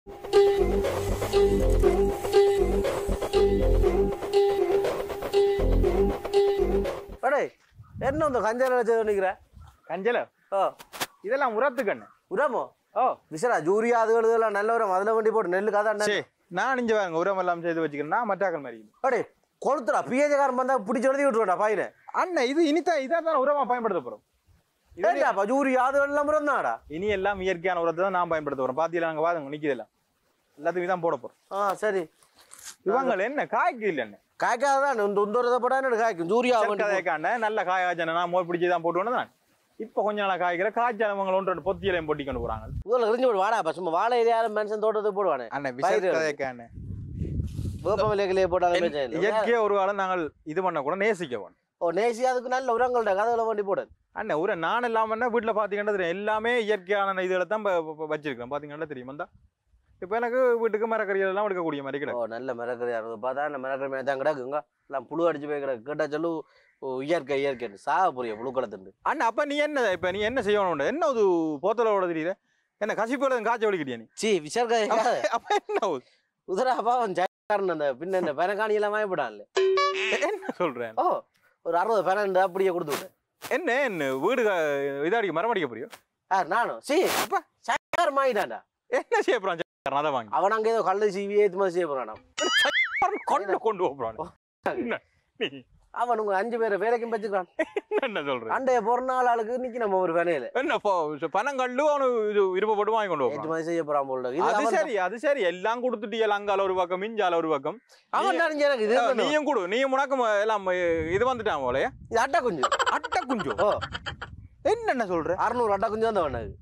அடே என்ன இந்த கஞ்சல வச்சது நிக்கிற கஞ்சல ஓ இதெல்லாம் உரத்து கண்ணு உரமோ ஓ விசரா ஜூரியா அது இதெல்லாம் நல்ல உரம் அதில் வண்டி போட்டு நெல்லு கதை சரி நான் இங்க பாருங்க உரம் எல்லாம் செய்து வச்சுக்கிறேன் நான் மட்டாக்கள் மாதிரி அடே கொளுத்துறா பிஏஜக்காரன் வந்தா பிடிச்சி எழுதி விட்டுருடா பையனை அண்ணன் இது இனிதான் இதான் தான் உரமா பயன்படுத்த போறோம் இது ஏண்டாப்பா ஜூரியா அது எல்லாம் உரம் தான்டா இனி எல்லாம் இயற்கையான உரத்தை தான் நான் பயன்படுத்த போறோம் பாத்தீங்களா நாங்க பாருங்க நிக்குதெல்லாம் எல்லாத்துக்கும் தான் போட போறோம் ஆ சரி இவங்க என்ன காய்க்கு இல்ல என்ன காய்க்காதான் இந்த இந்த உரத்தை போட்டா என்ன காய்க்கும் ஜூரியா வண்டி போ- கதைக்காண்ட நல்ல காய் காய்ச்சன நான் மோர் பிடிச்சி தான் போட்டு தான் இப்ப கொஞ்ச நாளா காய்க்கிற காய்ச்சல் அவங்க ஒன்று ரெண்டு பொத்தியிலையும் போட்டி கொண்டு போறாங்க ஊர்ல எரிஞ்சு போடு வாடாப்பா சும்மா வாழை இலையாலும் மனுஷன் தோட்டத்துக்கு போடுவானே அண்ணன் பயிர் விஷயம் கதைக்கான வேப்பமலைகளே போட்டாலும் பிரச்சனை இல்லை. இயற்கையா ஒரு காலம் நாங்கள் இது பண்ண கூட நேசிக்க வேணும் ஓ நேசி அதுக்கு நல்ல உரங்கள்டா கதவுல வண்டி போடு அண்ணன் ஒரு நான் இல்லாம வீட்டுல பாத்தீங்கன்னா தெரியும் எல்லாமே இயற்கையான இதுகளை தான் ப- ப- வச்சிருக்கேன் பாத்தீங்கன்னா தெரியும் வந்தா இப்ப எனக்கு வீட்டுக்கு மரக்கறிகள் எல்லாம் எடுக்கக்கூடிய மாதிரி ஓ கிடையாது நல்ல மிரக்கறியா இருக்கு பார்த்தா அந்த மிரக்கறி தான் கிடக்குங்க எல்லாம் புழு அடிச்சு போய் கிடக்கு கேட்டா சொல்லு ஓ, இயற்கை இயற்கை சாக புரிய புழு கலத்துண்டு அண்ணா அப்ப நீ என்ன இப்ப நீ என்ன செய்யணும் என்ன ஒரு போத்தலோட தெரியல என்ன கசிப்போட காய்ச்சல் வலிக்கிட்டியா நீ சி விசர்காய் அப்ப என்ன ஒரு- உதராப்பா அவன் ஜாக்காரன் அந்த பின்ன இந்த பெனகாணி எல்லாம் வாங்கிவிடான்ல என்ன சொல்றேன் ஓ ஒரு அறுபது பெனண்டு அப்படியே கொடுத்து விட்டேன் என்ன என்ன வீடு கா- இதாடிக்க மரம் அடிக்க போறியோ ஆ நானும் சி அப்பா சக்கார் வாங்கிட்டான்டா என்ன செய்ய போறான் சக்கரன் அதை வாங்கி அவன் அங்கே ஏதோ கல்லு சீவி ஏத்து மாதிரி செய்ய போறானா கொண்டு கொண்டு போறான் என்ன நீ அவன் உங்க அஞ்சு பேரை வேலைக்கும் வச்சுக்கிறான் என்ன சொல்ற அண்டைய பிறந்த நாள் ஆளுக்கு இன்னைக்கு நம்ம ஒரு வேலையில என்ன போ- பணம் கல்லு அவனு இது விருப்பப்பட்டு வாங்கி கொண்டு ஏத்து போறான் மாதிரி செய்ய போறான் போல இது அது அவன் சரி அது சரி எல்லாம் கொடுத்துட்டியல அங்கால ஒரு பக்கம் மிஞ்சால ஒரு பக்கம் அவன் நினைஞ்ச எனக்கு இது வேணும். நீயும் கொடு நீயும் உனக்கு எல்லாம் இது வந்துட்டான் போலயே இது அட்டா குஞ்சு அட்டை குஞ்சு ஓ என்ன சொல்ற அறுநூறு அட்டா குஞ்சு தான் வேணும்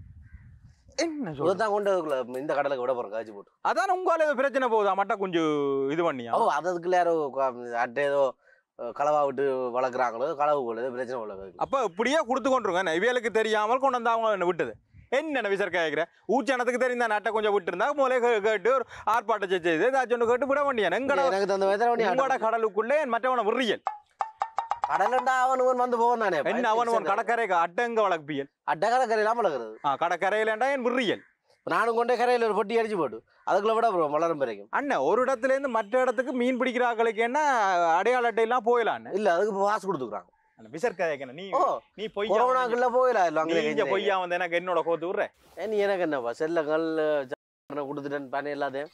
என்ன சொல்ற இதுதான் கொண்டு அதுக்குள்ள இந்த கடலுக்கு விட போறோம் காய்ச்சி போட்டு அதான் உங்களால ஏதோ பிரச்சனை போகுதா மட்டை குஞ்சு இது பண்ணியா ஓ அது அதுக்குள்ள யாரோ க- அட்டை ஏதோ அஹ், களவா விட்டு வளர்க்குறாங்களோ களவு போல ஏதோ பிரச்சனை போல இருக்கு. அப்ப இப்படியே கொடுத்து கொண்டுருங்க இவியலுக்கு தெரியாமல் கொண்டு வந்து அவங்க என்ன விட்டது என்ன விசர் கேட்கிற ஊச்சனத்துக்கு தெரிந்த நட்டை கொஞ்சம் விட்டுருந்தா மூலே கேட்டு ஒரு ஆர்ப்பாட்டம் செய்து ஏதாச்சும் ஒண்ணு கேட்டு விட வேண்டிய எங்கட எனக்கு தந்த வேதனை பண்ணி உங்களோட அட்டை- கடலுக்குள்ளே மற்றவன விரியல் கடலண்டா அவன் இவன் வந்து போவான் தானே என்ன அவன் உன் கடற்கரைக்கு அட்டங்க வளர்ப்பியல் அட்டை கடற்கரை இல்லாம வளர்க்குறது ஆ கடற்கரையிலண்டா என் விரியல் நானும் கொண்டே கரையில ஒரு பொட்டி அடிச்சு போட்டு அதுக்குள்ள விட அப்புறம் வளரும் வரைக்கும் அண்ணன் ஒரு இடத்துல இருந்து மற்ற இடத்துக்கு மீன் பிடிக்கிற ஆட்களுக்கு என்ன அடையாள அட்டை எல்லாம் போயிடலாம் அண்ணன் இல்ல அதுக்கு இப்ப காசு கொடுத்துக்குறாங்க அண்ணன் விசர் கதைக்கு நீ ஓ நீ பொய்யா கொரோனாக்குள்ள போயிடலாம் இல்ல நீ இங்க அங்கே பொய்யா வந்து எனக்கு என்னோட கோத்து விடுற ஏ, நீ எனக்கு என்னப்பா செல்லங்கள் கொடுத்துட்டேன் பண்ணி எல்லாத்தையும்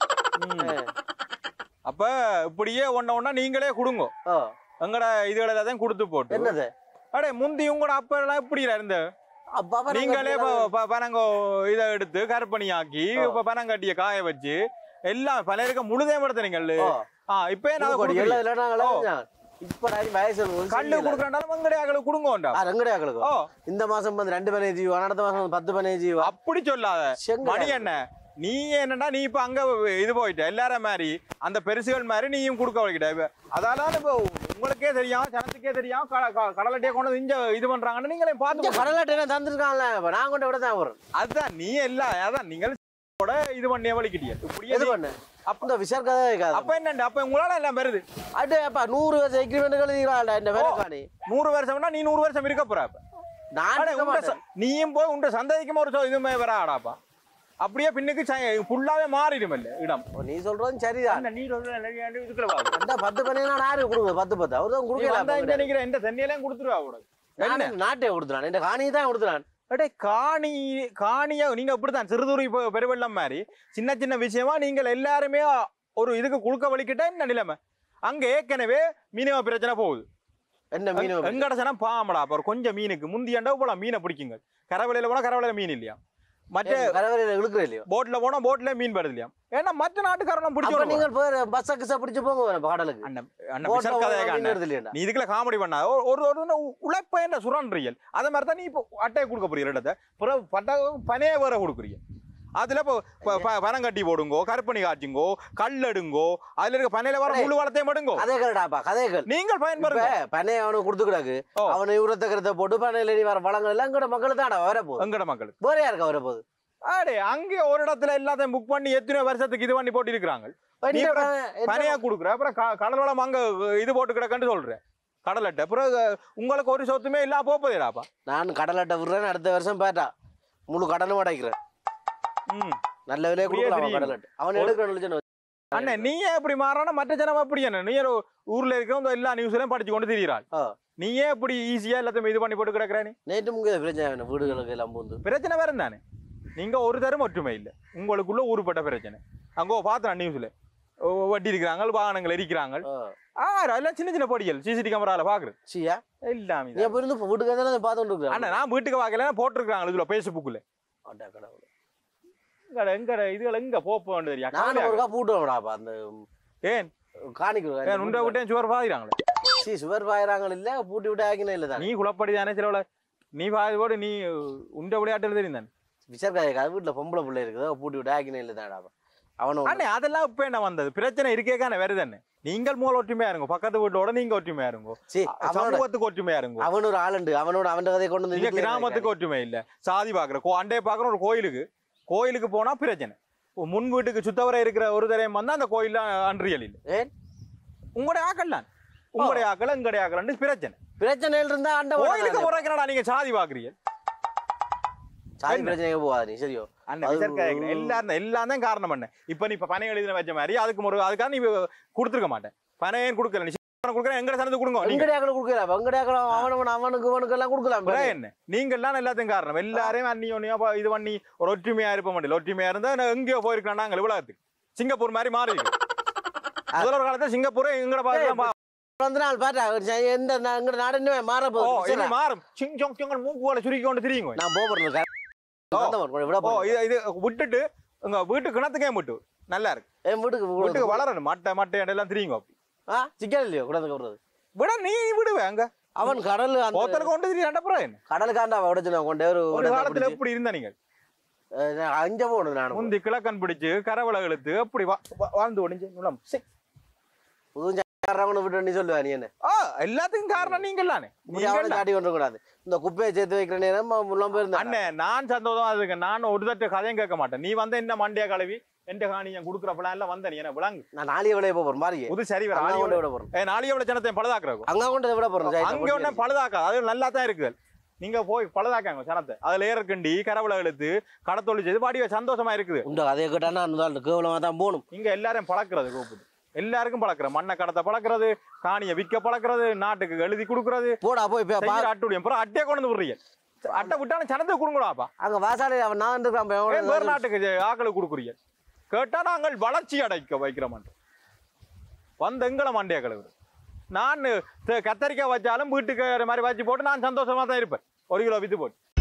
அப்ப இப்படியே ஒண்ண ஒண்ணா நீங்களே கொடுங்க ஓ எங்கட இதுகளை எல்லாத்தையும் கொடுத்து போட்டு என்னது அடே முந்தி உங்களோட அப்ப எல்லாம் இப்படி இருந்த அப்பா அப்பா நாங்க நீங்களே இப்ப அப்படியெல்லாம் ப- பனங்கோ இதை எடுத்து கருப்பணி ஆக்கி இப்ப பனங்கட்டிய காய வச்சு எல்லாம் பலருக்கு முழுதே படுத்துறீங்கள் ஓ, ஆ இப்ப என்ன பூக்கொடி எல்லாம் இல்ல நாங்களா இப்ப நான் வயசு கல்லு கொடுக்கறாண்டாலும் மங்கடையாக்களுக்கு கொடுங்கோண்டா ரெங்கடையாக்களுக்கு ஓ இந்த மாசம் வந்து ரெண்டு பனை ஜீவா அடுத்த மாசம் வந்து பத்து பனை ஜீவா அப்படி சொல்லாத மணி என்ன நீ என்னடா நீ இப்ப அங்க இது போயிட்ட எல்லாரும் மாதிரி அந்த பெருசுகள் மாதிரி நீயும் கொடுக்க வைக்கிட்ட அதால இப்ப உங்களுக்கே தெரியும் ஜனத்துக்கே தெரியும் க- க- கடலட்டையே கொண்டு வந்து இங்க இது பண்றாங்கன்னு நீங்களே பார்த்து கடலாட்டை தந்துருக்கான்ல இப்ப நான் கொண்டு விட தான் வரும் அதுதான் நீ எல்லாம் அதான் நீங்கள் கூட இது பண்ணிய வலிக்கிட்டிய இப்படியே எது நீ- பண்ணு அப்ப இந்த விசார் கதை கேட்காது அப்ப என்னண்டா அப்ப உங்களால எல்லாம் வருது அடே அப்பா நூறு வருஷம் எக்ரிமெண்ட் எழுதிக்கிறாள் இந்த வேலைக்காணி நூறு வருஷம்னா நீ நூறு வருஷம் இருக்க போற அப்ப நான் அட, இருக்க உண்ட மாட்டேன். ச- நீயும் போய் உண்ட சந்ததிக்கும் ஒரு சொ- இதுமே வராடாப்பா அப்படியே பின்னுக்கு ஃபுல்லாவே மாறிடும் இல்ல இடம் ஓ, நீ சொல்றதும் சரிதான் அண்ணா, நீ சொல்ற நிறைய இதுக்குள்ள வா. அந்த பத்து பண்ணி நான் யாரு கொடுங்க பத்து பத்து அவர் தான் நீ வந்தா இங்க கொடுக்கல நிக்கிற எந்த தண்ணியெல்லாம் கொடுத்துருவா உனக்கு என்ன நாட்டை கொடுத்துறான் இந்த காணியை தான் கொடுத்துறான் அடே காணி காணியா நீங்க இப்படித்தான் சிறுதுறை இப்போ பெருவெள்ளம் மாதிரி சின்ன சின்ன விஷயமா நீங்கள் எல்லாருமே ஒரு இதுக்கு குழுக்க வலிக்கிட்டா என்ன நிலைமை அங்க ஏற்கனவே மீனவ பிரச்சனை போகுது என்ன மீன் எங்கட சனம் பாமடா அப்ப ஒரு கொஞ்சம் மீனுக்கு முந்தியாண்டா போல மீனை பிடிக்குங்க கரவலையில போனா கரவலையில மீன் இல்லையா மற்ற கரவரையில இழுக்கிற இல்லையோ போட்ல போனா போட்ல மீன் வருது இல்லையா ஏன்னா மற்ற நாட்டுக்காரனும் அப்ப பிடிச்ச நீங்கள் போய் பஸ் கிச பிடிச்சு போங்க வேணும் கடலுக்கு அண்ணன் அண்ணன் போட்ல விசல் கதையை போனா மீன் காண்ண. வருது இல்லையாடா நீ இதுக்குள்ள காமெடி பண்ணா ஒரு ஒரு ஒரு உழைப்ப என்ன சுரன்றியல் அதே மாதிரி தான் நீ இப்போ அட்டையை கொடுக்க போறீங்க இடத்த பிறகு பட்ட பனையே வேற கொடுக்குறீங்க அதுல இப்போ ப- ப- பனம் கட்டி போடுங்கோ கருப்பணி காய்ச்சுங்கோ கல் எடுங்கோ அதுல இருக்க பனையில வர முழு வளத்தையும் எடுங்கோ கதைகள்டாப்பா கதைகள் நீங்கள் இப்ப பயன்பெறுங்க பனையை அவனுக்கு கொடுத்துக்கிடாக்கு ஓ. அவனை உரத்த கருத்தை போட்டு பனையில நீ வர வளங்கள் எல்லாம் கூட மக்கள் தான் வர போகுது எங்கட மக்களுக்கு வேற யாருக்கா வர போகுது அடே அங்கே ஒரு இடத்துல எல்லாத்தையும் புக் பண்ணி எத்தனை வருஷத்துக்கு இது பண்ணி போட்டு இருக்கிறாங்க நீ இந்த அப்புறம் பனை- இந்த பனையா கொடுக்குற அப்புறம் க- கடல் வளம் அங்க இது போட்டு கிடக்குன்னு சொல்ற கடல் அட்டை அப்புறம் உங்களுக்கு ஒரு சொத்துமே இல்லாம போகுதுடாப்பா நான் கடலாட்டை விடுறேன் அடுத்த வருஷம் பேட்டா முழு கடனும் அடைக்கிறேன் ம் நல்ல விலையை இப்படியே கொடுக்கலாம் அவன் தெரியும். கடலட்டு அவன் ஒரு- எடுக்கணும் அண்ணே நீயே இப்படி மாறானா மற்ற ஜனம் அப்படி என்ன நீ ஒரு ஊர்ல இருக்கிற எல்லா நியூஸ்லயும் படிச்சு கொண்டு திரியிறாள் ஆ. நீயே இப்படி ஈஸியா எல்லாத்தையும் இது பண்ணி போட்டு கிடக்குற நீ நேற்று முங்க பிரச்சனை வேணும் வீடுகளுக்கு எல்லாம் பூந்து பிரச்சனை வேற தானே நீங்க ஒரு தரம் ஒற்றுமை இல்லை உங்களுக்குள்ள ஊருப்பட்ட பிரச்சனை அங்கோ பார்த்தேன் நியூஸ்ல வட்டி இருக்கிறாங்க வாகனங்கள் எரிக்கிறாங்க ஆ. ஆ அதெல்லாம் சின்ன சின்ன படிகள் சிசிடி கேமரால பாக்குறது சியா எல்லாமே நீ அப்ப இருந்து வீட்டுக்கு வந்தாலும் பார்த்து கொண்டு அண்ணா நான் வீட்டுக்கு பார்க்கல போட்டிருக்காங்க இதுல பேஸ்புக்ல அடா கடவுளே. எங்கட எங்கட இதுகள் எங்க போப்ப தெரியா நானும் ஒருக்கா பூட்டுவோம்டாப்பா அந்த ஏன் காணிக்கு ஏன் உண்டை விட்டேன் சுவர் பாதிறாங்களே சி சுவர் பாயிறாங்க இல்ல பூட்டி விட்டு ஆக்கினே இல்ல தான் நீ குழப்படி தானே சிலவுல நீ பாதி போடு நீ உண்ட விளையாட்டுல தெரியும் தானே விசாரிக்காது அது வீட்டுல பொம்பளை பிள்ளை இருக்குது பூட்டி விட்டு ஆக்கினே இல்ல தான்டாப்பா அவனும் அண்ணே அதெல்லாம் இப்ப என்ன வந்தது பிரச்சனை இருக்கேக்கான வேற தானே நீங்கள் மூல ஒற்றுமையா இருங்க பக்கத்து வீட்டோட நீங்க ஒற்றுமையா இருங்க சி அவனோட சமூகத்துக்கு ஒற்றுமையா இருங்க அவன் ஒரு ஆளுண்டு அவனோட அவன் கதையை கொண்டு வந்து நீங்க இதுக்குள்ளே கிராமத்துக்கு ஒற்றுமை இல்ல சாதி பாக்குற கோ அண்டைய பாக்குற ஒரு கோயிலுக்கு கோயிலுக்கு போனா பிரச்சனை உ- முன் வீட்டுக்கு சுத்தவரை இருக்கிற ஒரு தரையும் வந்தா அந்த கோயில்ல அன்றியல் இல்ல ஏன்? உங்களுடைய ஆக்கள் தான் உங்களுடைய ஆக்கள் எங்களுடைய ஆக்கள் பிரச்சனை பிரச்சனையில் இருந்தா அண்ட கோயிலுக்கு முறைக்கிறடா நீங்க சாதி பாக்குறீங்க சாதி பிரச்சனைக்கு போகாது நீ சரியோ அண்ணன் அது- விசாரிக்க கேக்குறேன். எல்லாம் தான் எல்லாம் தான் காரணம் பண்ண இப்ப நீ இப்ப பனை எழுதின வச்ச மாதிரி அதுக்கு ஒரு அதுக்காக நீ கொடுத்துருக்க மாட்டேன் பனையன் கொடுக்கல நீ சின்ன கொடுக்குறேன் எங்கட சனத்து கொடுங்க நீங்க வெங்கடையாக்கள் கொடுக்கலாம் வெங்கடையாக்கள் அவனவன் அவனுக்கு இவனுக்கு எல்லாம் கொடுக்கலாம் அப்புறம் என்ன நீங்க எல்லாம் எல்லாத்தையும் காரணம் எல்லாரையும் அந்நியோன்னியா ப- இது பண்ணி ஒரு ஒற்றுமையா இருப்ப மாட்டேன் ஒற்றுமையா இருந்தா நான் எங்கேயோ போயிருக்கலாம் நாங்கள் உலகத்துக்கு சிங்கப்பூர் மாதிரி மாறி இருக்கு. முதல்ல ஒரு காலத்துல சிங்கப்பூர் எங்கட பாக்கலாம் பிறந்த நாள் பாட்டா எந்த நா- எங்கட நாடு இன்னுமே மாற ஓ போகுது இது மாறும் சிங் சொங் சொங்கல் மூக்கு போல சுருக்கி கொண்டு திரியுங்க நான் போகிறேன் விட ஓ போறேன் இது இது விட்டுட்டு உங்க வீட்டு கிணத்துக்கே விட்டு நல்லா இருக்கு என் வீட்டுக்கு வீட்டுக்கு வளரணும் மட்டை மட்டை எல்லாம் திரியுங்க ஆ சிக்கன் இல்லையோ குடத்துக்கு விடுறது விட நீ விடுவே அங்க அவன் கடல் அந்த போத்தலுக்கு கொண்டு திரி அப்புறம் என்ன கடலுக்காண்டா உடச்சு நான் கொண்டே ஒரு ஒரு இடத்தை காலத்துல பிடிச்சு, எப்படி இருந்தா நீங்க அஹ், நான் அஞ்ச போகணும் நான் முந்தி கிழக்கன் பிடிச்சு கரவளை இழுத்து அப்படி வா- வா- வாழ்ந்து ஒடிஞ்சு நுளம். சீ. புதுஞ்சாரவனை விட்டு நீ சொல்லுவா நீ என்ன ஆ எல்லாத்துக்கும் காரணம் நீங்க தானே இப்படி அவனை காட்டி கொண்டு கூடாது இந்த குப்பையை சேர்த்து வைக்கிற நேரம் முள்ளம் போயிருந்தேன் அண்ணே நான் சந்தோஷமா இருக்கேன் நான் ஒரு தட்டு கதையும் கேட்க மாட்டேன் நீ வந்து என்ன மண்டியா கழுவி எந்த காணி என் கொடுக்குற பிளான்ல வந்த நீ என்ன விளங்கு நான் நாளைய விளைய போறேன் மாறியே புது சரி வர அங்க கொண்டு விட போறேன் ஏ நாளைய விட ஜனத்தை பழுதாக்குறோம் அங்க கொண்டு விட போறேன் அங்க ஒண்ணே பழுதாக்கா அது நல்லா தான் இருக்குது நீங்க போய் பழுதாக்காங்க சனத்தை அதுல ஏறக்கண்டி கரவளை இழுத்து கடத்தொழி செய்து பாடிய சந்தோஷமா இருக்குது உண்ட கதையை கேட்டானா அந்த கேவலமா தான் போகணும் இங்க எல்லாரும் பழக்கிறது கூப்பிட்டு எல்லாருக்கும் பழக்கிற மண்ணை கடத்த பழக்கிறது காணியை விற்க பழக்கிறது நாட்டுக்கு எழுதி கொடுக்கறது போடா போய் பா- பா- செய்யற அட்டுடியம் அப்புறம் அட்டையை கொண்டு வந்து விடுறீங்க அட்டை விட்டாலும் சனத்துக்கு கொடுங்கடாப்பா அங்க வாசாலை அவன் நான் இருக்கான் ஏன் வேறு நாட்டுக்கு ஜெ- ஆக்களுக்கு கொடுக்குறீங்க கேட்டா நாங்கள் வளர்ச்சி அடைக்க வைக்கிறோம் வந்த எங்களை மண்டைய கழுவு நான் தெ- கத்தரிக்காய் வச்சாலும் வீட்டுக்கு ஒரு மாதிரி வச்சு போட்டு நான் சந்தோஷமா தான் இருப்பேன் ஒரு கிலோ வித்து போட்டு